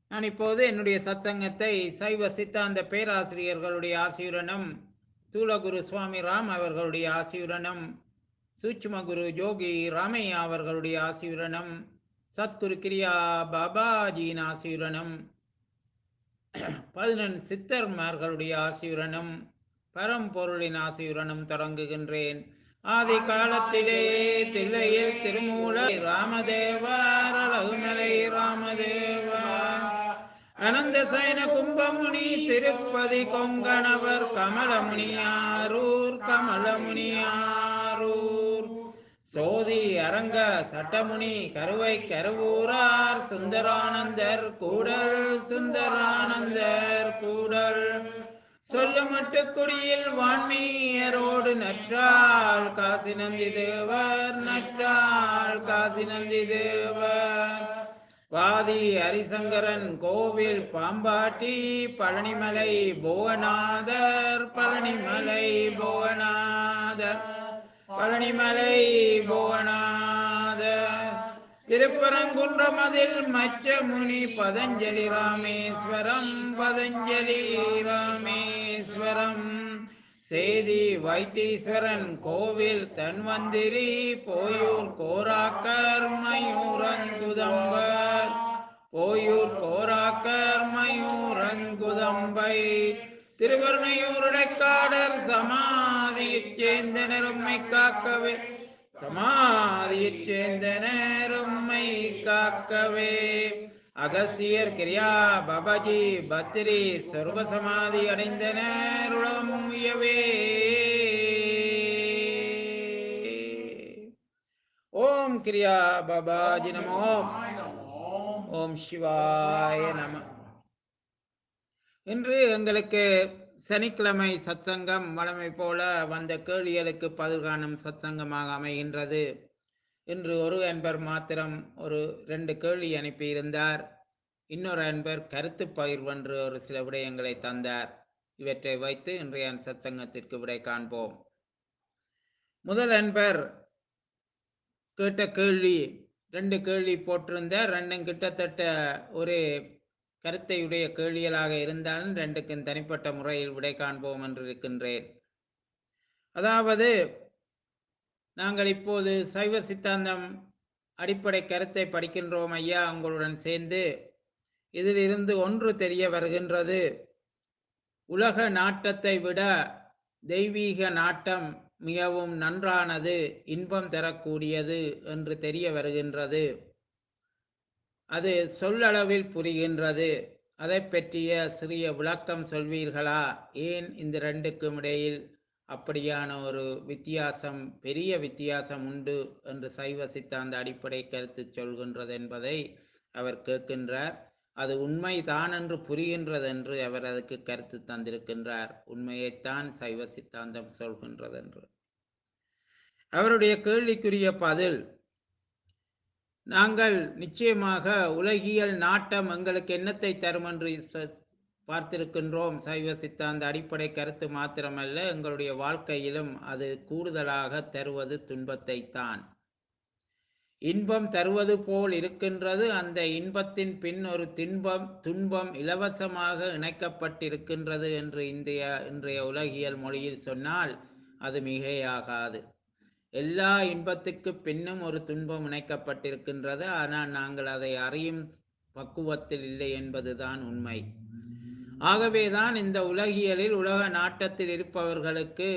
நான் இப்போது என்னுடைய சத்சங்கத்தை சைவ சித்தாந்த பேராசிரியர்களுடைய ஆசியுடனும் தூலகுரு சுவாமி ராம் அவர்களுடைய ஆசியுடனும் சூட்சும குரு ஜோகி ராமையா அவர்களுடைய ஆசியுடனும் சத்குரு கிரியா பாபாஜியின் ஆசியுடனும் பதினெண் சித்தர்மார்களுடைய ஆசியுடனும் பரம்பொருளின் ஆசியுடனும் தொடங்குகின்றேன் ஆதி காலத்திலே தில்லையில் திருமூல ராமதேவார் அழகுமலை ராமதேவார் அனந்த சைன கும்பமுனி திருப்பதி கொங்கணவர் கமலமுனியாரூர் கமலமுனியாரூர் சோதி அரங்க சட்டமுனி கருவை கருவூரார் சுந்தரானந்தர் கூடல் சுந்தரானந்தர் கூடல் சொல்லமட்டு குடியில் வான்மீயரோடு நற்றாள் காசி நந்தி தேவர் நற்றாள் காசி நந்தி தேவர் பாதி ஹரிசங்கரன் கோவில் பாம்பாட்டி பழனிமலை புவனாதர் பழனிமலை புவனாதர் பழனிமலை புவனாதர் திருப்பரங்குன்றமதில் மச்சமுனி பதஞ்சலி ராமேஸ்வரம் பதஞ்சலி ராமேஸ்வரம் சேதி வைத்தீஸ்வரன் கோவில் தன்வந்திரி போயூர் கோராக்கர் மயூரங்குதம்பர் போயூர் கோராக்கர் மயூரங்குதம்பை திருவருணையூருடைக்காடர் சமாதியைச் சேர்ந்தனர் உம்மை காக்கவே சமாதியைச் சேர்ந்தனர் உம்மை காக்கவே அகசியர் கிரியா பபாஜி பத்திரி சொர்வ சமாதி அடைந்தனர் உளம் உயவே ஓம் கிரியா பபாஜி நமோ ஓம் சிவாய நம இன்று எங்களுக்கு சனிக்கிழமை சத்சங்கம் வழமை போல வந்த கேள்விகளுக்கு பதில் காணும் சத்சங்கமாக அமைகின்றது இன்று ஒரு அன்பர் மாத்திரம் ஒரு ரெண்டு கேள்வி அனுப்பியிருந்தார் இன்னொரு அன்பர் கருத்து பகிர்வென்று ஒரு சில விடயங்களை தந்தார் இவற்றை வைத்து இன்றைய சத்சங்கத்திற்கு விடை காண்போம் முதல் அன்பர் கேட்ட கேள்வி ரெண்டு கேள்வி போட்டிருந்தார் ரெண்டும் கிட்டத்தட்ட ஒரு கருத்தையுடைய கேள்விகளாக இருந்தாலும் ரெண்டுக்கும் தனிப்பட்ட முறையில் விடை காண்போம் என்று இருக்கின்றேன் அதாவது நாங்கள் இப்போது சைவ சித்தாந்தம் அடிப்படை கருத்தை படிக்கின்றோம் ஐயா உங்களுடன் சேர்ந்து இதிலிருந்து ஒன்று தெரிய வருகின்றது உலக நாட்டத்தை விட தெய்வீக நாட்டம் மிகவும் நன்றானது இன்பம் தரக்கூடியது என்று தெரிய வருகின்றது அது சொல்லளவில் புரிகின்றது அதை பற்றிய சிறிய விளக்கம் சொல்வீர்களா ஏன் இந்த ரெண்டுக்கும் இடையில் அப்படியான ஒரு வித்தியாசம் பெரிய வித்தியாசம் உண்டு என்று சைவ சித்தாந்த அடிப்படை கருத்து சொல்கின்றது என்பதை அவர் கேட்கின்றார் அது உண்மைதான் என்று புரிகின்றது என்று அவர் அதுக்கு கருத்து தந்திருக்கின்றார் உண்மையைத்தான் சைவ சித்தாந்தம் சொல்கின்றது என்று அவருடைய கேள்விக்குரிய பதில் நாங்கள் நிச்சயமாக உலகியல் நாட்டம் எங்களுக்கு என்னத்தை தரும் என்று பார்த்திருக்கின்றோம் சைவ சித்தாந்த அடிப்படை கருத்து மாத்திரமல்ல எங்களுடைய வாழ்க்கையிலும் அது கூடுதலாக தருவது துன்பத்தை தான் இன்பம் தருவது போல் இருக்கின்றது அந்த இன்பத்தின் பின் ஒரு தின்பம் துன்பம் இலவசமாக இணைக்கப்பட்டிருக்கின்றது என்று இந்திய இன்றைய உலகியல் மொழியில் சொன்னால் அது மிகையாகாது எல்லா இன்பத்துக்கு பின்னும் ஒரு துன்பம் இணைக்கப்பட்டிருக்கின்றது ஆனால் நாங்கள் அதை அறியும் பக்குவத்தில் இல்லை என்பதுதான் உண்மை ஆகவேதான் இந்த உலகியலில் உலக நாட்டத்தில் இருப்பவர்களுக்கு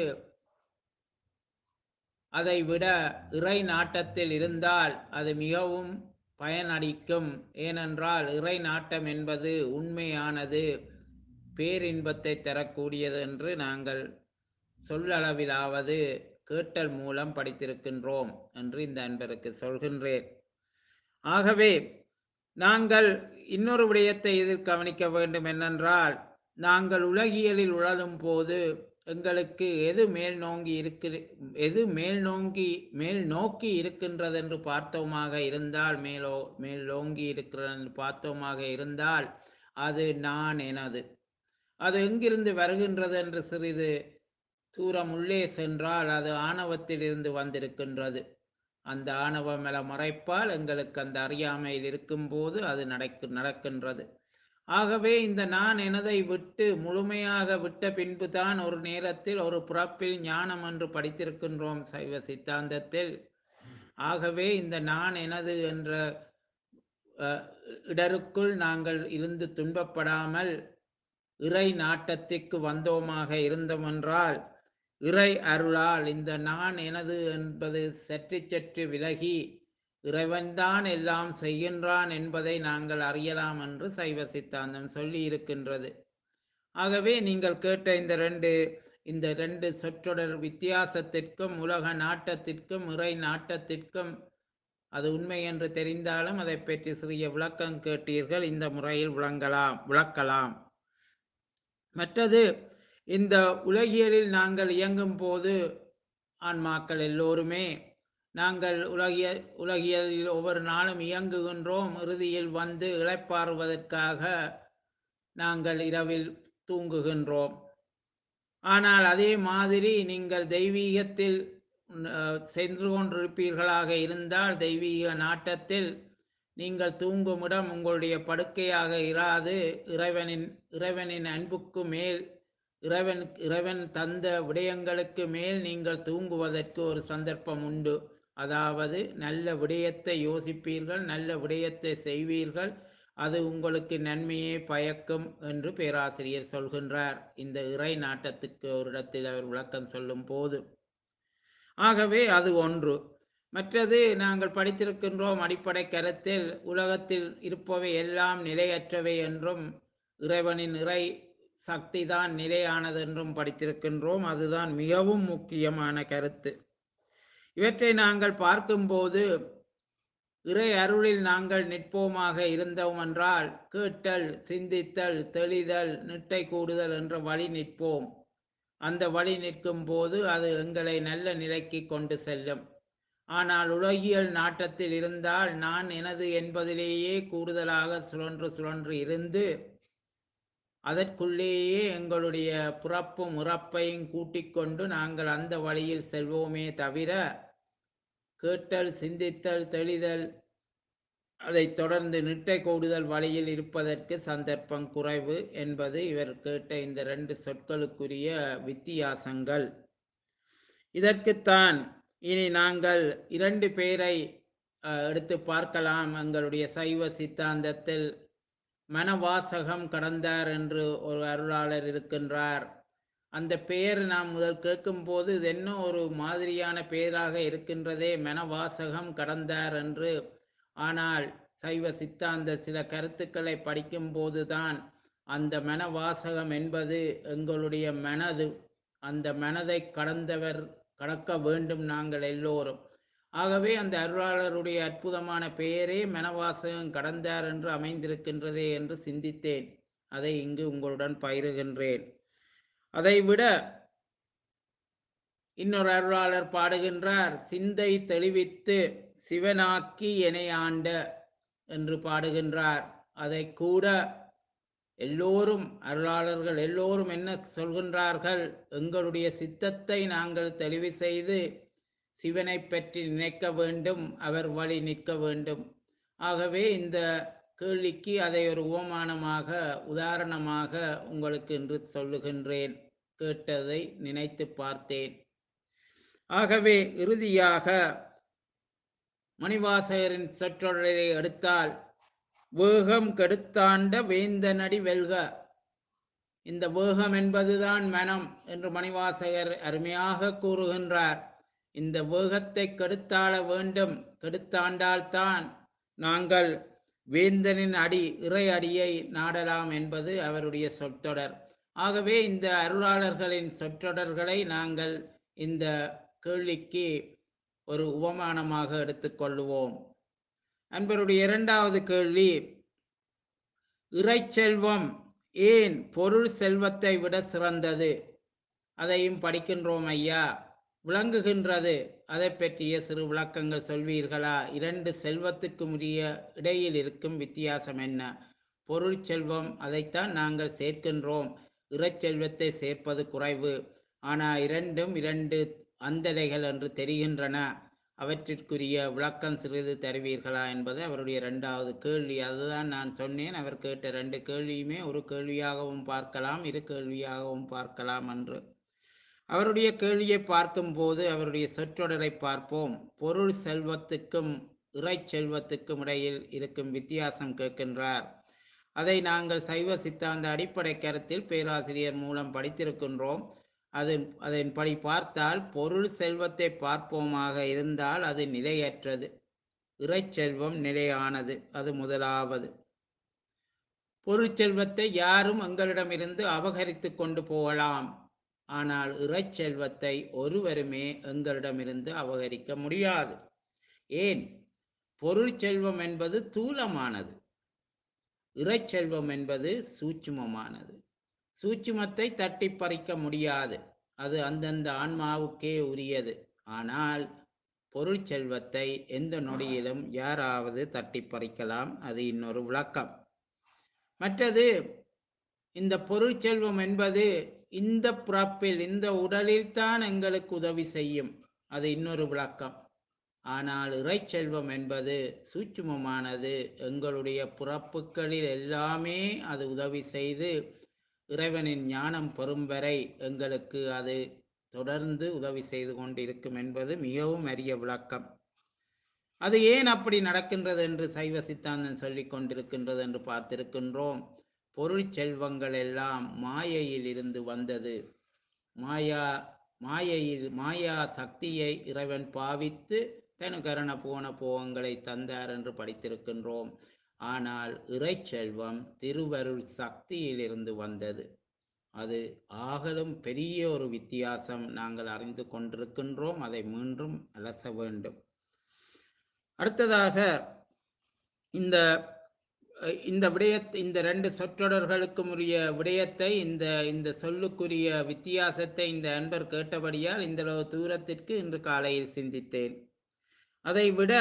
அதை விட இறை நாட்டத்தில் இருந்தால் அது மிகவும் பயனளிக்கும் ஏனென்றால் இறை நாட்டம் என்பது உண்மையானது பேரின்பத்தை தரக்கூடியது என்று நாங்கள் சொல்லளவிலாவது கேட்டல் மூலம் படித்திருக்கின்றோம் என்று இந்த அன்பருக்கு சொல்கின்றேன் ஆகவே நாங்கள் இன்னொரு விடயத்தை இதில் கவனிக்க வேண்டும் என்னென்றால் நாங்கள் உலகியலில் உழலும் போது எங்களுக்கு எது மேல் நோங்கி இருக்கிற எது மேல் நோங்கி மேல் நோக்கி இருக்கின்றது என்று பார்த்தோமாக இருந்தால் மேலோ மேல் நோங்கி இருக்கிறது என்று பார்த்தோமாக இருந்தால் அது நான் எனது அது எங்கிருந்து வருகின்றது என்று சிறிது தூரம் உள்ளே சென்றால் அது ஆணவத்தில் இருந்து வந்திருக்கின்றது அந்த ஆணவ மல மறைப்பால் எங்களுக்கு அந்த அறியாமையில் இருக்கும்போது அது நடக்கு நடக்கின்றது ஆகவே இந்த நான் எனதை விட்டு முழுமையாக விட்ட பின்புதான் ஒரு நேரத்தில் ஒரு பிறப்பில் ஞானம் என்று படித்திருக்கின்றோம் சைவ சித்தாந்தத்தில் ஆகவே இந்த நான் எனது என்ற அஹ், இடருக்குள் நாங்கள் இருந்து துன்பப்படாமல் இறை நாட்டத்திற்கு வந்தோமாக இருந்தோமென்றால் இறை அருளால் இந்த நான் எனது என்பது சற்று சற்று விலகி இறைவன்தான் எல்லாம் செய்கின்றான் என்பதை நாங்கள் அறியலாம் என்று சைவ சித்தாந்தம் சொல்லி இருக்கின்றது ஆகவே நீங்கள் கேட்ட இந்த ரெண்டு இந்த ரெண்டு சொற்றொடர் வித்தியாசத்திற்கும் உலக நாட்டத்திற்கும் இறை நாட்டத்திற்கும் அது உண்மை என்று தெரிந்தாலும் அதை பற்றி சிறிய விளக்கம் கேட்டீர்கள் இந்த முறையில் விளங்கலாம் விளக்கலாம் மற்றது இந்த உலகியலில் நாங்கள் இயங்கும் போது ஆன்மாக்கள் எல்லோருமே நாங்கள் உலகிய உலகியலில் ஒவ்வொரு நாளும் இயங்குகின்றோம் இறுதியில் வந்து இளைப்பாறுவதற்காக நாங்கள் இரவில் தூங்குகின்றோம் ஆனால் அதே மாதிரி நீங்கள் தெய்வீகத்தில் அஹ், சென்று கொண்டிருப்பீர்களாக இருந்தால் தெய்வீக நாட்டத்தில் நீங்கள் தூங்கும் இடம் உங்களுடைய படுக்கையாக இராது இறைவனின் இறைவனின் அன்புக்கு மேல் இறைவன் இறைவன் தந்த விடயங்களுக்கு மேல் நீங்கள் தூங்குவதற்கு ஒரு சந்தர்ப்பம் உண்டு அதாவது நல்ல விடயத்தை யோசிப்பீர்கள் நல்ல விடயத்தை செய்வீர்கள் அது உங்களுக்கு நன்மையே பயக்கும் என்று பேராசிரியர் சொல்கின்றார் இந்த இறை நாட்டத்துக்கு ஒரு இடத்தில் அவர் விளக்கம் சொல்லும் போது ஆகவே அது ஒன்று மற்றது நாங்கள் படித்திருக்கின்றோம் அடிப்படை கருத்தில் உலகத்தில் இருப்பவை எல்லாம் நிலையற்றவை என்றும் இறைவனின் இறை சக்தி தான் நிலையானது என்றும் படித்திருக்கின்றோம் அதுதான் மிகவும் முக்கியமான கருத்து இவற்றை நாங்கள் பார்க்கும்போது இறை அருளில் நாங்கள் நிற்போமாக இருந்தோம் என்றால் கேட்டல் சிந்தித்தல் தெளிதல் நிட்டை கூடுதல் என்ற வழி நிற்போம் அந்த வழி நிற்கும் போது அது எங்களை நல்ல நிலைக்கு கொண்டு செல்லும் ஆனால் உலகியல் நாட்டத்தில் இருந்தால் நான் எனது என்பதிலேயே கூடுதலாக சுழன்று சுழன்று இருந்து அதற்குள்ளேயே எங்களுடைய பிறப்பும் உறப்பையும் கூட்டிக் கொண்டு நாங்கள் அந்த வழியில் செல்வோமே தவிர கேட்டல் சிந்தித்தல் தெளிதல் அதைத் தொடர்ந்து நிட்டை கூடுதல் வழியில் இருப்பதற்கு சந்தர்ப்பம் குறைவு என்பது இவர் கேட்ட இந்த ரெண்டு சொற்களுக்குரிய வித்தியாசங்கள் இதற்குத்தான் இனி நாங்கள் இரண்டு பேரை அஹ், எடுத்து பார்க்கலாம் எங்களுடைய சைவ சித்தாந்தத்தில் மனவாசகம் கடந்தார் என்று ஒரு அருளாளர் இருக்கின்றார் அந்த பெயர் நாம் முதல் கேட்கும்போது இது என்ன ஒரு மாதிரியான பெயராக இருக்கின்றதே மனவாசகம் கடந்தார் என்று ஆனால் சைவ சித்தாந்த சில கருத்துக்களை படிக்கும் போதுதான் அந்த மனவாசகம் என்பது எங்களுடைய மனது அந்த மனதை கடந்தவர் கடக்க வேண்டும் நாங்கள் எல்லோரும் ஆகவே அந்த அருளாளருடைய அற்புதமான பெயரே மனவாசகம் கடந்தார் என்று அமைந்திருக்கின்றதே என்று சிந்தித்தேன் அதை இங்கு உங்களுடன் பயிறுகின்றேன் அதைவிட இன்னொரு அருளாளர் பாடுகின்றார் சிந்தை தெளிவித்து சிவனாக்கி எனை ஆண்ட என்று பாடுகின்றார் அதை கூட எல்லோரும் அருளாளர்கள் எல்லோரும் என்ன சொல்கின்றார்கள் எங்களுடைய சித்தத்தை நாங்கள் தெளிவு செய்து சிவனை பற்றி நினைக்க வேண்டும் அவர் வழி நிற்க வேண்டும் ஆகவே இந்த கேள்விக்கு அதை ஒரு உவமானமாக உதாரணமாக உங்களுக்கு இன்று சொல்லுகின்றேன் கேட்டதை நினைத்து பார்த்தேன் ஆகவே இறுதியாக மணிவாசகரின் சொற்றொடரை எடுத்தால் வேகம் கெடுத்தாண்ட வேந்தனடி வெல்க இந்த வேகம் என்பதுதான் மனம் என்று மணிவாசகர் அருமையாக கூறுகின்றார் இந்த வேகத்தை கெடுத்தாள வேண்டும் கெடுத்தாண்டால்தான் நாங்கள் வேந்தனின் அடி இறை அடியை நாடலாம் என்பது அவருடைய சொற்றொடர் ஆகவே இந்த அருளாளர்களின் சொற்றொடர்களை நாங்கள் இந்த கேள்விக்கு ஒரு உபமானமாக எடுத்துக்கொள்ளுவோம் அன்பருடைய இரண்டாவது கேள்வி இறைச்செல்வம் ஏன் பொருள் செல்வத்தை விட சிறந்தது அதையும் படிக்கின்றோம் ஐயா விளங்குகின்றது அதை பற்றிய சிறு விளக்கங்கள் சொல்வீர்களா இரண்டு செல்வத்துக்கு உரிய இடையில் இருக்கும் வித்தியாசம் என்ன பொருள் செல்வம் அதைத்தான் நாங்கள் சேர்க்கின்றோம் இறைச்செல்வத்தை சேர்ப்பது குறைவு ஆனால் இரண்டும் இரண்டு அந்தலைகள் என்று தெரிகின்றன அவற்றிற்குரிய விளக்கம் சிறிது தருவீர்களா என்பது அவருடைய இரண்டாவது கேள்வி அதுதான் நான் சொன்னேன் அவர் கேட்ட ரெண்டு கேள்வியுமே ஒரு கேள்வியாகவும் பார்க்கலாம் இரு கேள்வியாகவும் பார்க்கலாம் என்று அவருடைய கேள்வியை பார்க்கும்போது அவருடைய சொற்றொடரை பார்ப்போம் பொருள் செல்வத்துக்கும் இறை செல்வத்துக்கும் இடையில் இருக்கும் வித்தியாசம் கேட்கின்றார் அதை நாங்கள் சைவ சித்தாந்த அடிப்படை கருத்தில் பேராசிரியர் மூலம் படித்திருக்கின்றோம் அது அதன்படி பார்த்தால் பொருள் செல்வத்தை பார்ப்போமாக இருந்தால் அது நிலையற்றது இறைச்செல்வம் நிலையானது அது முதலாவது பொருட்செல்வத்தை யாரும் எங்களிடமிருந்து அபகரித்து கொண்டு போகலாம் ஆனால் இறைச்செல்வத்தை ஒருவருமே எங்களிடமிருந்து அபகரிக்க முடியாது ஏன் பொருள் செல்வம் என்பது தூலமானது இறைச்செல்வம் என்பது சூட்சுமமானது சூட்சுமத்தை தட்டி பறிக்க முடியாது அது அந்தந்த ஆன்மாவுக்கே உரியது ஆனால் பொருள் செல்வத்தை எந்த நொடியிலும் யாராவது தட்டி பறிக்கலாம் அது இன்னொரு விளக்கம் மற்றது இந்த பொருள் செல்வம் என்பது இந்த பிறப்பில் இந்த உடலில் தான் எங்களுக்கு உதவி செய்யும் அது இன்னொரு விளக்கம் ஆனால் இறைச்செல்வம் என்பது சூட்சுமமானது எங்களுடைய பிறப்புகளில் எல்லாமே அது உதவி செய்து இறைவனின் ஞானம் பெறும் வரை எங்களுக்கு அது தொடர்ந்து உதவி செய்து கொண்டிருக்கும் என்பது மிகவும் அரிய விளக்கம் அது ஏன் அப்படி நடக்கின்றது என்று சைவ சித்தாந்தம் சொல்லிக் கொண்டிருக்கின்றது என்று பார்த்திருக்கின்றோம் பொருள் செல்வங்கள் எல்லாம் மாயையில் இருந்து வந்தது மாயா மாயையில் மாயா சக்தியை இறைவன் பாவித்து தனுகரண போன போகங்களை தந்தார் என்று படித்திருக்கின்றோம் ஆனால் இறைச்செல்வம் திருவருள் சக்தியிலிருந்து வந்தது அது ஆகலும் பெரிய ஒரு வித்தியாசம் நாங்கள் அறிந்து கொண்டிருக்கின்றோம் அதை மீண்டும் அலச வேண்டும் அடுத்ததாக இந்த அஹ், இந்த விடய இந்த ரெண்டு சொற்றொடர்களுக்கும் உரிய விடயத்தை இந்த இந்த சொல்லுக்குரிய வித்தியாசத்தை இந்த அன்பர் கேட்டபடியால் இந்த அளவு தூரத்திற்கு இன்று காலையில் சிந்தித்தேன் அதை விட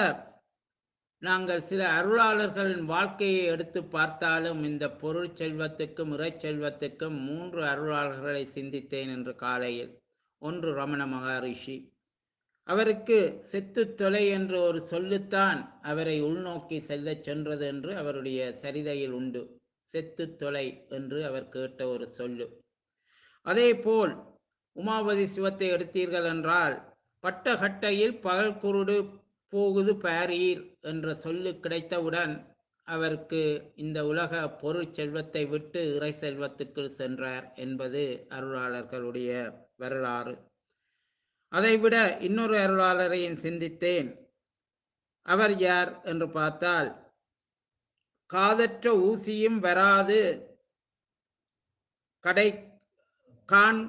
நாங்கள் சில அருளாளர்களின் வாழ்க்கையை எடுத்து பார்த்தாலும் இந்த பொருள் செல்வத்துக்கும் இறைச்செல்வத்துக்கும் மூன்று அருளாளர்களை சிந்தித்தேன் என்று காலையில் ஒன்று ரமண மகரிஷி அவருக்கு செத்து தொலை என்ற ஒரு சொல்லுத்தான் அவரை உள்நோக்கி செல்லச் சென்றது என்று அவருடைய சரிதையில் உண்டு செத்து தொலை என்று அவர் கேட்ட ஒரு சொல்லு அதேபோல் உமாபதி சிவத்தை எடுத்தீர்கள் என்றால் பட்டகட்டையில் பகல் குருடு போகுது பாரீர் என்ற சொல்லு கிடைத்தவுடன் அவருக்கு இந்த உலக பொருள் செல்வத்தை விட்டு இறை செல்வத்துக்குள் சென்றார் என்பது அருளாளர்களுடைய வரலாறு அதைவிட இன்னொரு அருளாளரையும் சிந்தித்தேன் அவர் யார் என்று பார்த்தால் காதற்ற ஊசியும் வராது கடை கான்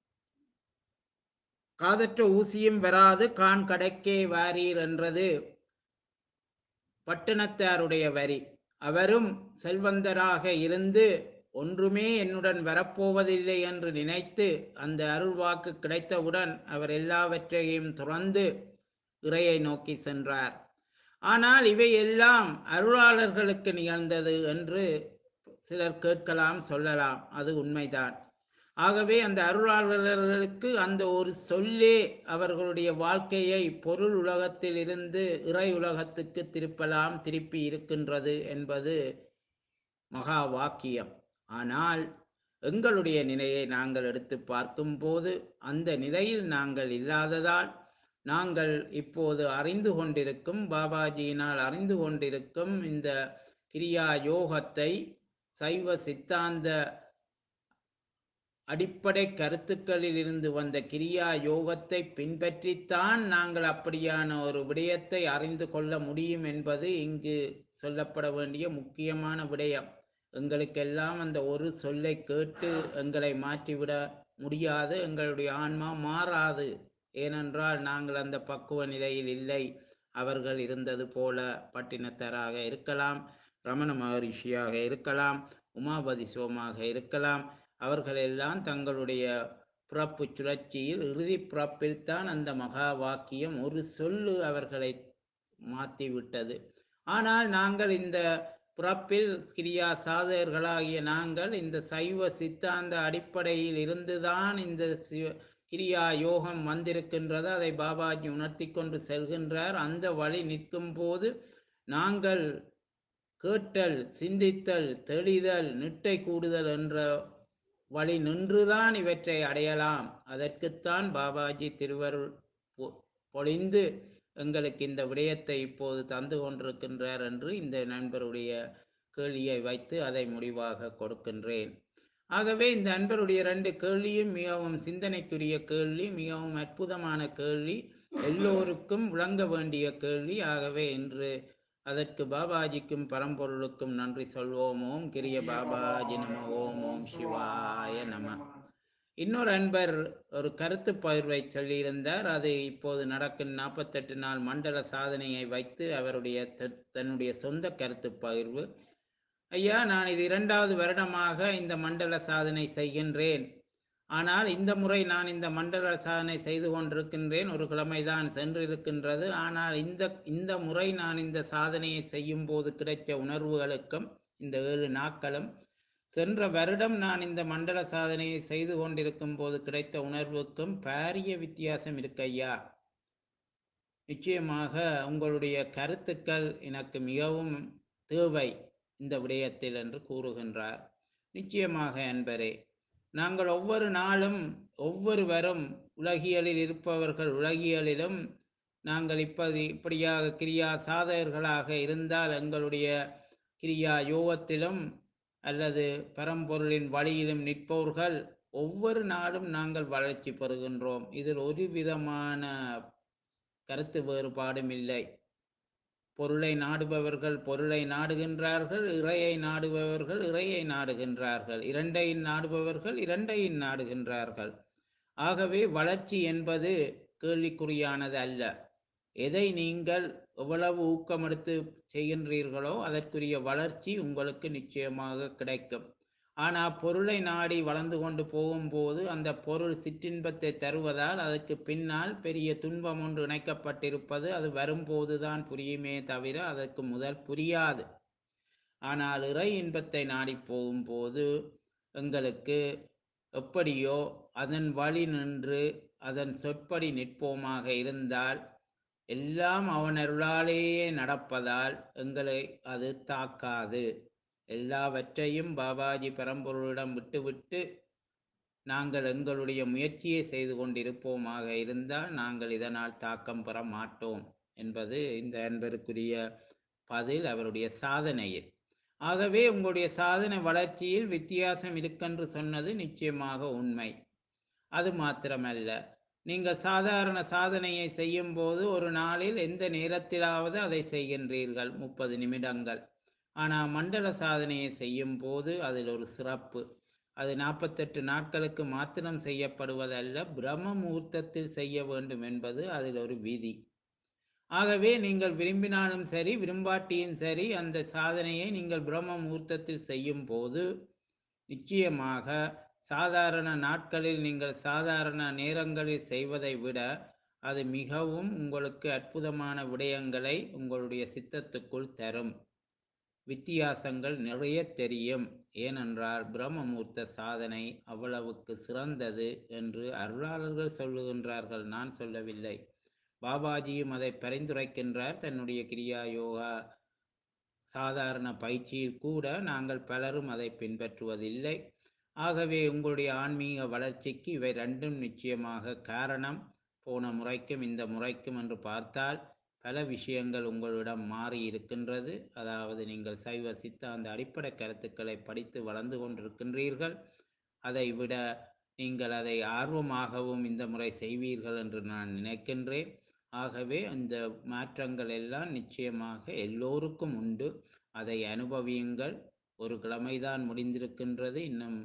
காதற்ற ஊசியும் வராது கான் கடைக்கே வாரீர் என்றது பட்டினத்தாருடைய வரி அவரும் செல்வந்தராக இருந்து ஒன்றுமே என்னுடன் வரப்போவதில்லை என்று நினைத்து அந்த அருள் வாக்கு கிடைத்தவுடன் அவர் எல்லாவற்றையும் துறந்து இறையை நோக்கி சென்றார் ஆனால் இவை எல்லாம் அருளாளர்களுக்கு நிகழ்ந்தது என்று சிலர் கேட்கலாம் சொல்லலாம் அது உண்மைதான் ஆகவே அந்த அருளாளர்களுக்கு அந்த ஒரு சொல்லே அவர்களுடைய வாழ்க்கையை பொருள் உலகத்தில் இருந்து இறை உலகத்துக்கு திருப்பலாம் திருப்பி இருக்கின்றது என்பது மகா வாக்கியம் ஆனால் எங்களுடைய நிலையை நாங்கள் எடுத்து பார்க்கும்போது அந்த நிலையில் நாங்கள் இல்லாததால் நாங்கள் இப்போது அறிந்து கொண்டிருக்கும் பாபாஜியினால் அறிந்து கொண்டிருக்கும் இந்த கிரியா யோகத்தை சைவ சித்தாந்த அடிப்படை கருத்துக்களில் இருந்து வந்த கிரியா யோகத்தை பின்பற்றித்தான் நாங்கள் அப்படியான ஒரு விடயத்தை அறிந்து கொள்ள முடியும் என்பது இங்கு சொல்லப்பட வேண்டிய முக்கியமான விடயம் எங்களுக்கெல்லாம் அந்த ஒரு சொல்லை கேட்டு எங்களை மாற்றிவிட முடியாது எங்களுடைய ஆன்மா மாறாது ஏனென்றால் நாங்கள் அந்த பக்குவ நிலையில் இல்லை அவர்கள் இருந்தது போல பட்டினத்தராக இருக்கலாம் ரமண மகரிஷியாக இருக்கலாம் உமாபதி சிவமாக இருக்கலாம் அவர்களெல்லாம் தங்களுடைய பிறப்பு சுழற்சியில் இறுதி பிறப்பில் தான் அந்த மகா வாக்கியம் ஒரு சொல்லு அவர்களை மாற்றி விட்டது ஆனால் நாங்கள் இந்த பிறப்பில் கிரியா சாதகர்களாகிய நாங்கள் இந்த சைவ சித்தாந்த அடிப்படையில் இருந்துதான் இந்த சிவ கிரியா யோகம் வந்திருக்கின்றது அதை பாபாஜி உணர்த்தி கொண்டு செல்கின்றார் அந்த வழி நிற்கும் போது நாங்கள் கேட்டல் சிந்தித்தல் தெளிதல் நிட்டை கூடுதல் என்ற வழி நின்றுதான் இவற்றை அடையலாம் அதற்குத்தான் பாபாஜி திருவருள் பொ- பொழிந்து எங்களுக்கு இந்த விடயத்தை இப்போது தந்து கொண்டிருக்கின்றார் என்று இந்த நண்பருடைய கேள்வியை வைத்து அதை முடிவாக கொடுக்கின்றேன் ஆகவே இந்த அன்பருடைய ரெண்டு கேள்வியும் மிகவும் சிந்தனைக்குரிய கேள்வி மிகவும் அற்புதமான கேள்வி எல்லோருக்கும் விளங்க வேண்டிய கேள்வி ஆகவே இன்று அதற்கு பாபாஜிக்கும் பரம்பொருளுக்கும் நன்றி சொல்வோம் ஓம் கிரிய பாபாஜி நம ஓம் ஓம் சிவாய நம இன்னொரு அன்பர் ஒரு கருத்து பகிர்வை சொல்லியிருந்தார் அது இப்போது நடக்கும் நாற்பத்தெட்டு நாள் மண்டல சாதனையை வைத்து அவருடைய த- தன்னுடைய சொந்த கருத்து பகிர்வு ஐயா நான் இது இரண்டாவது வருடமாக இந்த மண்டல சாதனை செய்கின்றேன் ஆனால் இந்த முறை நான் இந்த மண்டல சாதனை செய்து கொண்டிருக்கின்றேன் ஒரு கிழமைதான் சென்றிருக்கின்றது ஆனால் இந்த இந்த முறை நான் இந்த சாதனையை செய்யும் போது கிடைத்த உணர்வுகளுக்கும் இந்த ஏழு நாட்களும் சென்ற வருடம் நான் இந்த மண்டல சாதனையை செய்து கொண்டிருக்கும் போது கிடைத்த உணர்வுக்கும் பாரிய வித்தியாசம் இருக்கு ஐயா நிச்சயமாக உங்களுடைய கருத்துக்கள் எனக்கு மிகவும் தேவை இந்த விடயத்தில் என்று கூறுகின்றார் நிச்சயமாக அன்பரே நாங்கள் ஒவ்வொரு நாளும் ஒவ்வொருவரும் உலகியலில் இருப்பவர்கள் உலகியலிலும் நாங்கள் இப்படி இப்படியாக கிரியா சாதகர்களாக இருந்தால் எங்களுடைய கிரியா யோகத்திலும் அல்லது பரம்பொருளின் வழியிலும் நிற்பவர்கள் ஒவ்வொரு நாளும் நாங்கள் வளர்ச்சி பெறுகின்றோம் இதில் ஒரு விதமான கருத்து வேறுபாடும் இல்லை பொருளை நாடுபவர்கள் பொருளை நாடுகின்றார்கள் இறையை நாடுபவர்கள் இறையை நாடுகின்றார்கள் இரண்டையும் நாடுபவர்கள் இரண்டையும் நாடுகின்றார்கள் ஆகவே வளர்ச்சி என்பது கேள்விக்குறியானது அல்ல எதை நீங்கள் எவ்வளவு ஊக்கமெடுத்து செய்கின்றீர்களோ அதற்குரிய வளர்ச்சி உங்களுக்கு நிச்சயமாக கிடைக்கும் ஆனால் பொருளை நாடி வளர்ந்து கொண்டு போகும்போது அந்த பொருள் சிற்றின்பத்தை தருவதால் அதற்கு பின்னால் பெரிய துன்பம் ஒன்று இணைக்கப்பட்டிருப்பது அது வரும்போதுதான் புரியுமே தவிர அதற்கு முதல் புரியாது ஆனால் இறை இன்பத்தை நாடி போகும்போது எங்களுக்கு எப்படியோ அதன் வழி நின்று அதன் சொற்படி நிற்போமாக இருந்தால் எல்லாம் அவன் அருளாலேயே நடப்பதால் எங்களை அது தாக்காது எல்லாவற்றையும் பாபாஜி பரம்பொருளிடம் விட்டுவிட்டு நாங்கள் எங்களுடைய முயற்சியை செய்து கொண்டிருப்போமாக இருந்தால் நாங்கள் இதனால் தாக்கம் பெற மாட்டோம் என்பது இந்த அன்பருக்குரிய பதில் அவருடைய சாதனையில் ஆகவே உங்களுடைய சாதனை வளர்ச்சியில் வித்தியாசம் இருக்கென்று சொன்னது நிச்சயமாக உண்மை அது மாத்திரமல்ல நீங்கள் சாதாரண சாதனையை செய்யும் போது ஒரு நாளில் எந்த நேரத்திலாவது அதை செய்கின்றீர்கள் முப்பது நிமிடங்கள் ஆனால் மண்டல சாதனையை செய்யும் போது அதில் ஒரு சிறப்பு அது நாற்பத்தெட்டு நாட்களுக்கு மாத்திரம் செய்யப்படுவதல்ல பிரம்ம முகூர்த்தத்தில் செய்ய வேண்டும் என்பது அதில் ஒரு விதி ஆகவே நீங்கள் விரும்பினாலும் சரி விரும்பாட்டியும் சரி அந்த சாதனையை நீங்கள் பிரம்ம முகூர்த்தத்தில் செய்யும் போது நிச்சயமாக சாதாரண நாட்களில் நீங்கள் சாதாரண நேரங்களில் செய்வதை விட அது மிகவும் உங்களுக்கு அற்புதமான விடயங்களை உங்களுடைய சித்தத்துக்குள் தரும் வித்தியாசங்கள் நிறைய தெரியும் ஏனென்றால் பிரம்மமூர்த்த சாதனை அவ்வளவுக்கு சிறந்தது என்று அருளாளர்கள் சொல்லுகின்றார்கள் நான் சொல்லவில்லை பாபாஜியும் அதை பரிந்துரைக்கின்றார் தன்னுடைய கிரியா யோகா சாதாரண பயிற்சியில் கூட நாங்கள் பலரும் அதை பின்பற்றுவதில்லை ஆகவே உங்களுடைய ஆன்மீக வளர்ச்சிக்கு இவை ரெண்டும் நிச்சயமாக காரணம் போன முறைக்கும் இந்த முறைக்கும் என்று பார்த்தால் பல விஷயங்கள் உங்களிடம் மாறி இருக்கின்றது அதாவது நீங்கள் சைவ சித்தாந்த அடிப்படை கருத்துக்களை படித்து வளர்ந்து கொண்டிருக்கின்றீர்கள் அதை விட நீங்கள் அதை ஆர்வமாகவும் இந்த முறை செய்வீர்கள் என்று நான் நினைக்கின்றேன் ஆகவே அந்த மாற்றங்கள் எல்லாம் நிச்சயமாக எல்லோருக்கும் உண்டு அதை அனுபவியுங்கள் ஒரு கிழமைதான் முடிந்திருக்கின்றது இன்னும்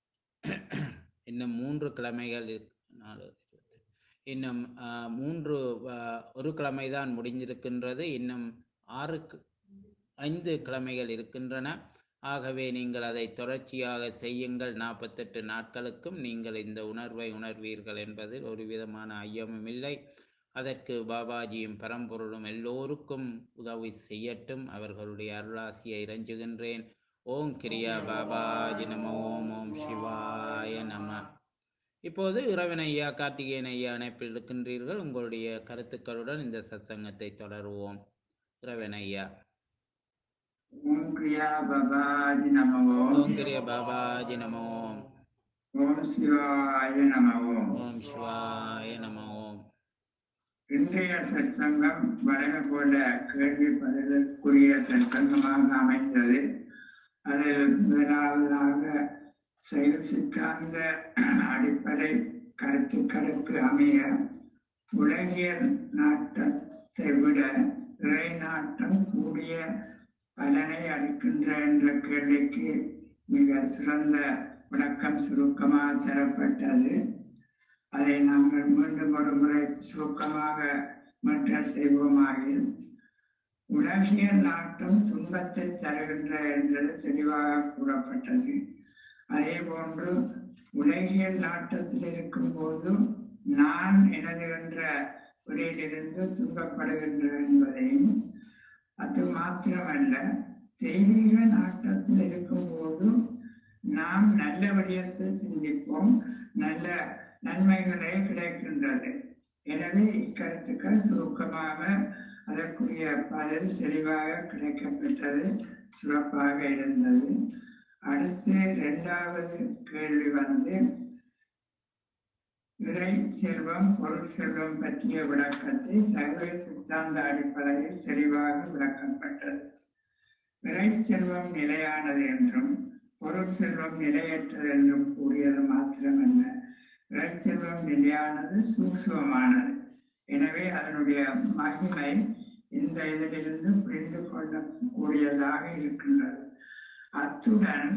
இன்னும் மூன்று கிழமைகள் இருக்கு- நாலு இன்னும் ஆ, மூன்று ஆ, ஒரு கிழமைதான் முடிந்திருக்கின்றது இன்னும் ஆறு கி- ஐந்து கிழமைகள் இருக்கின்றன ஆகவே நீங்கள் அதை தொடர்ச்சியாக செய்யுங்கள் நாற்பத்தெட்டு நாட்களுக்கும் நீங்கள் இந்த உணர்வை உணர்வீர்கள் என்பதில் ஒரு விதமான ஐயமும் இல்லை அதற்கு பாபாஜியும் பரம்பொருளும் எல்லோருக்கும் உதவி செய்யட்டும் அவர்களுடைய அருளாசியை இறைஞ்சுகின்றேன் ஓம் கிரியா பாபாஜி நம ஓம் ஓம் சிவாய நம இப்போது இறைவன் ஐயா கார்த்திகேயன் ஐயா இணைப்பில் இருக்கின்றீர்கள் உங்களுடைய கருத்துக்களுடன் இந்த சத்சங்கத்தை தொடருவோம் இறைவன் ஐயா ஓம் கிரியா பபாஜி நம ஓம் ஓம் கிரிய பாபாஜி நம ஓம் ஓம் சிவாய நம ஓம் ஓம் சிவாய நம ஓம் இன்றைய சத்சங்கம் வழமை போல கேள்வி பதிலுக்குரிய சத்சங்கமாக அமைந்தது அதில் முதலாவதாக செயல் சித்தாந்த அடிப்படை கருத்துக்களுக்கு அமைய உலகியல் நாட்டத்தை விட இறை நாட்டம் கூடிய பலனை அளிக்கின்ற என்ற கேள்விக்கு மிக சிறந்த விளக்கம் சுருக்கமாக தரப்பட்டது அதை நாங்கள் மீண்டும் ஒரு முறை சுருக்கமாக மற்றல் செய்வோமாகில் உலகியல் நாட்டம் துன்பத்தை தருகின்ற என்றது தெளிவாக கூறப்பட்டது அதே போன்று உலகியல் நாட்டத்தில் இருக்கும் போது நான் எனது என்ற உரையிலிருந்து துன்பப்படுகின்ற என்பதையும் அது மாத்திரமல்ல தெய்வீக நாட்டத்தில் இருக்கும் போது நாம் நல்ல விடயத்தை சிந்திப்போம் நல்ல நன்மைகளே கிடைக்கின்றது எனவே இக்கருத்துக்கள் சுருக்கமாக அதற்குரிய பதில் தெளிவாக கிடைக்கப்பட்டது சிறப்பாக இருந்தது அடுத்து இரண்டாவது கேள்வி வந்து இறை செல்வம் பொருள் செல்வம் பற்றிய விளக்கத்தை சைவ சித்தாந்த அடிப்படையில் தெளிவாக விளக்கப்பட்டது இறை செல்வம் நிலையானது என்றும் பொருள் செல்வம் நிலையற்றது என்றும் கூறியது மாத்திரமல்ல இறை செல்வம் நிலையானது சூக்ஷ்மமானது எனவே அதனுடைய மகிமை இந்த இதிலிருந்து புரிந்து கொள்ளக்கூடியதாக இருக்கின்றது அத்துடன்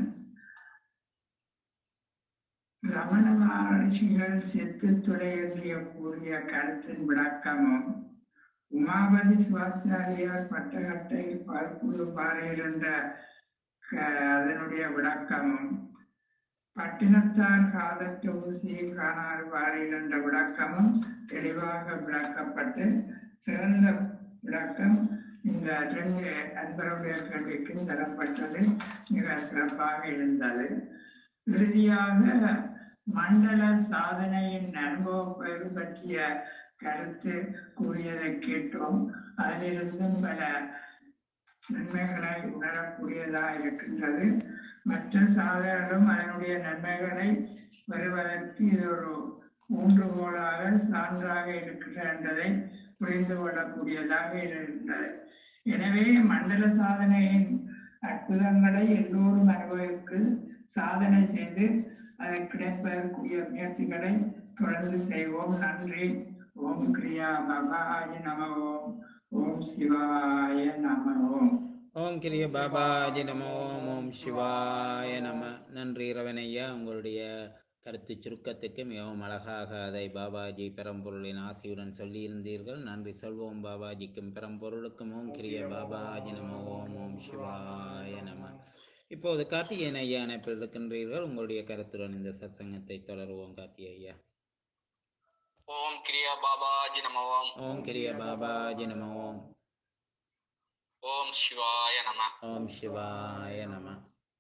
ரமண மகர்ஷிகள் செத்து துறையெறிய கூறிய கருத்தின் விளக்கமும் உமாபதி சிவாச்சாரியார் பட்டகட்டையில் பார்ப்புழு பாறையிலிருந்த அதனுடைய விளக்கமும் பட்டினத்தார் காலத்து ஊசியை காணாறு பாறையில் என்ற விளக்கமும் தெளிவாக விளக்கப்பட்டு சிறந்த விளக்கம் இந்த ரெண்டு அன்பருடைய கேள்விக்கு தரப்பட்டது மிக சிறப்பாக இருந்தது இறுதியாக மண்டல சாதனையின் அனுபவ பெயர் பற்றிய கருத்து கூறியதை கேட்டோம் அதிலிருந்தும் பல நன்மைகளை உணரக்கூடியதாக இருக்கின்றது மற்ற சாதனைகளும் அதனுடைய நன்மைகளை பெறுவதற்கு இது ஒரு ஊன்றுகோலாக சான்றாக இருக்கின்ற என்பதை புரிந்து கொள்ளக்கூடியதாக இருக்கின்றது எனவே மண்டல சாதனையின் அற்புதங்களை எல்லோரும் அனுபவித்து சாதனை செய்து அதை கிடைப்பதற்குரிய முயற்சிகளை தொடர்ந்து செய்வோம் நன்றி ஓம் கிரியா பபாய நம ஓம் ஓம் சிவாய நம ஓம் ஓம் கிரிய பாபாஜி நம ஓம் ஓம் சிவாய நம நன்றி இரவனையா உங்களுடைய கருத்து சுருக்கத்துக்கு மிகவும் அழகாக அதை பாபாஜி பெரம்பொருளின் ஆசியுடன் சொல்லியிருந்தீர்கள் நன்றி சொல்வோம் பாபாஜிக்கும் பெரம்பொருளுக்கும் ஓம் கிரிய பாபாஜி நம ஓம் ஓம் சிவாய நம இப்போது கார்த்திகேயன் ஐயா இணைப்பில் இருக்கின்றீர்கள் உங்களுடைய கருத்துடன் இந்த சத்சங்கத்தை தொடருவோம் கார்த்திகை ஐயா ஓம் கிரியா பாபாஜி நம ஓம் ஓம் கிரிய பாபாஜி நம ஓம் ஓம் சிவாய நம ஓம் சிவாய நம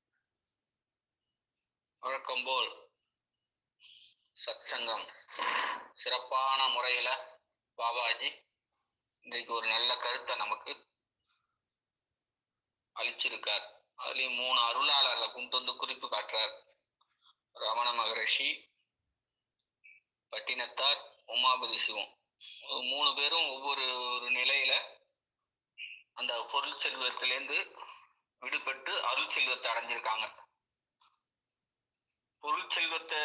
வழக்கம் போல் சத்சங்கம் சிறப்பான முறையில பாபாஜி இன்றைக்கு ஒரு நல்ல கருத்தை நமக்கு அளிச்சிருக்கார் அதுலயும் மூணு அருளாளர்ல கொண்டு வந்து குறிப்பு காட்டுறார் ரமண மகரிஷி பட்டினத்தார் உமாபதி சிவம் ஒரு மூணு பேரும் ஒவ்வொரு ஒரு நிலையில அந்த பொருள் செல்வத்திலேருந்து விடுபட்டு அருள் செல்வத்தை அடைஞ்சிருக்காங்க பொருள் செல்வத்தை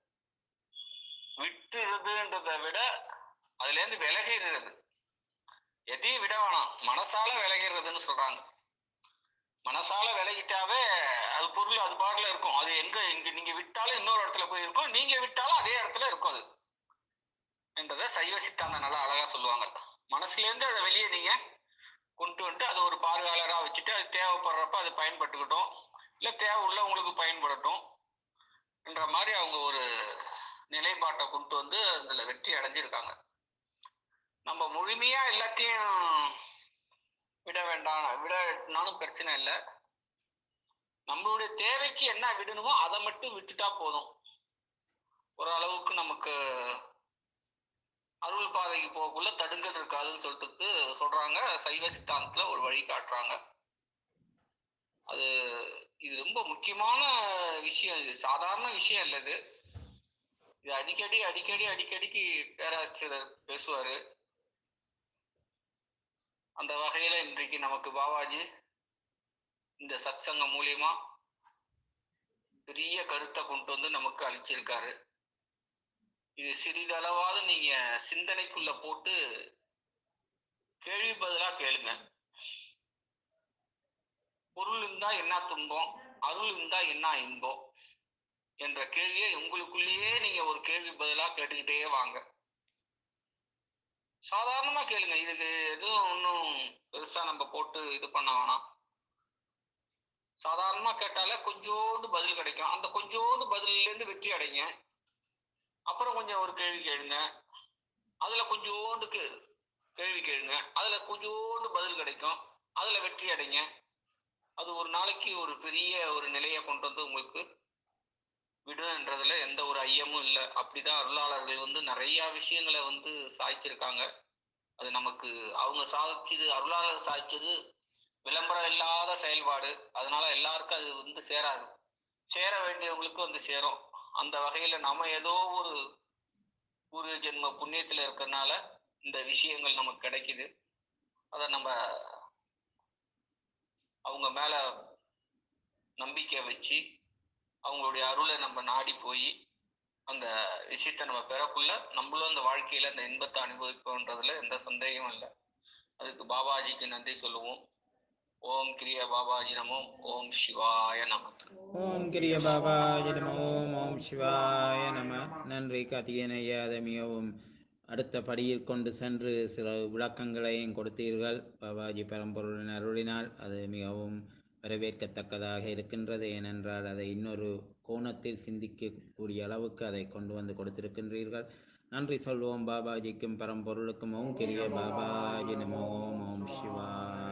விட்டுறதுன்றதை விட அதுல இருந்து விலகிறது எதையும் விட வேணாம் மனசால விலகிறதுன்னு சொல்றாங்க மனசால விலகிட்டாவே அது பொருள் அது பாட்டுல இருக்கும் அது எங்க இங்க நீங்க விட்டாலும் இன்னொரு இடத்துல போய் இருக்கும் நீங்க விட்டாலும் அதே இடத்துல இருக்கும் அது என்றதை சைவ சித்தாந்தம் நல்லா அழகா சொல்லுவாங்க மனசுல இருந்து அதை வெளியே நீங்க கொண்டு வந்துட்டு அது ஒரு பார்வையாளரா வச்சுட்டு அது தேவைப்படுறப்ப அது பயன்பட்டுக்கிட்டோம் இல்ல தேவை உள்ளவங்களுக்கு பயன்படட்டும் என்ற மாதிரி அவங்க ஒரு நிலைப்பாட்டை கொண்டு வந்து அதுல வெற்றி அடைஞ்சிருக்காங்க நம்ம முழுமையா எல்லாத்தையும் விட வேண்டாம் விடனாலும் பிரச்சனை இல்லை நம்மளுடைய தேவைக்கு என்ன விடணுமோ அதை மட்டும் விட்டுட்டா போதும் ஓரளவுக்கு நமக்கு அருள் பாதைக்கு போகக்குள்ள தடுங்கல் இருக்காதுன்னு சொல்லிட்டு சொல்றாங்க சைவ சித்தாந்தத்துல ஒரு வழி காட்டுறாங்க அது இது ரொம்ப முக்கியமான விஷயம் இது சாதாரண விஷயம் இல்ல இது இது அடிக்கடி அடிக்கடி அடிக்கடிக்கு பேராசிரியர் பேசுவாரு அந்த வகையில இன்றைக்கு நமக்கு பாபாஜி இந்த சத்சங்கம் மூலியமா பெரிய கருத்தை கொண்டு வந்து நமக்கு அளிச்சிருக்காரு இது சிறிதளவாவது நீங்க சிந்தனைக்குள்ள போட்டு கேள்வி பதிலா கேளுங்க பொருள் இருந்தா என்ன துன்பம் அருள் இருந்தா என்ன இன்பம் என்ற கேள்வியை உங்களுக்குள்ளேயே நீங்க ஒரு கேள்வி பதிலா கேட்டுக்கிட்டே வாங்க சாதாரணமா கேளுங்க இதுக்கு எதுவும் ஒன்றும் பெருசா நம்ம போட்டு இது பண்ண வேணாம் சாதாரணமா கேட்டாலே கொஞ்சோண்டு பதில் கிடைக்கும் அந்த கொஞ்சோண்டு பதிலில இருந்து வெற்றி அடைங்க அப்புறம் கொஞ்சம் ஒரு கேள்வி கேளுங்க அதுல கொஞ்சோண்டு கே- கேள்வி கேளுங்க அதுல கொஞ்சோண்டு பதில் கிடைக்கும் அதுல வெற்றி அடைங்க அது ஒரு நாளைக்கு ஒரு பெரிய ஒரு நிலையை கொண்டு வந்து உங்களுக்கு விடுன்றதுல எந்த ஒரு ஐயமும் இல்லை அப்படிதான் அருளாளர்கள் வந்து நிறைய விஷயங்களை வந்து சாய்ச்சிருக்காங்க அது நமக்கு அவங்க சாதிச்சது அருளாளர் சாதிச்சது விளம்பரம் இல்லாத செயல்பாடு அதனால எல்லாருக்கும் அது வந்து சேராது சேர வேண்டியவங்களுக்கு வந்து சேரும் அந்த வகையில நம்ம ஏதோ ஒரு பூர்வ ஜென்ம புண்ணியத்துல இருக்கறனால இந்த விஷயங்கள் நமக்கு கிடைக்குது அதை நம்ம அவங்க மேல நம்பிக்கை வச்சு அவங்களுடைய அருளை நம்ம நாடி போய் அந்த விஷயத்தை நம்ம பெறக்குள்ள நம்மளும் அந்த வாழ்க்கையில அந்த இன்பத்தை அனுபவிப்போன்றதுல எந்த சந்தேகமும் இல்லை அதுக்கு பாபாஜிக்கு நன்றி சொல்லுவோம் ஓம் கிரிய பாபாஜி நமோம் ஓம் சிவாய நம ஓம் கிரிய பாபாஜி நம ஓம் ஓம் சிவாய நம நன்றி கார்த்திகேயன் ஐயா அதை மிகவும் அடுத்த படியில் கொண்டு சென்று சில விளக்கங்களையும் கொடுத்தீர்கள் பாபாஜி பரம்பொருளின் அருளினால் அது மிகவும் வரவேற்கத்தக்கதாக இருக்கின்றது ஏனென்றால் அதை இன்னொரு கோணத்தில் சிந்திக்கக்கூடிய அளவுக்கு அதை கொண்டு வந்து கொடுத்திருக்கின்றீர்கள் நன்றி சொல்வோம் பாபாஜிக்கும் பரம்பொருளுக்கும் ஓம் கிரிய பாபாஜி நம ஓம் ஓம் சிவாய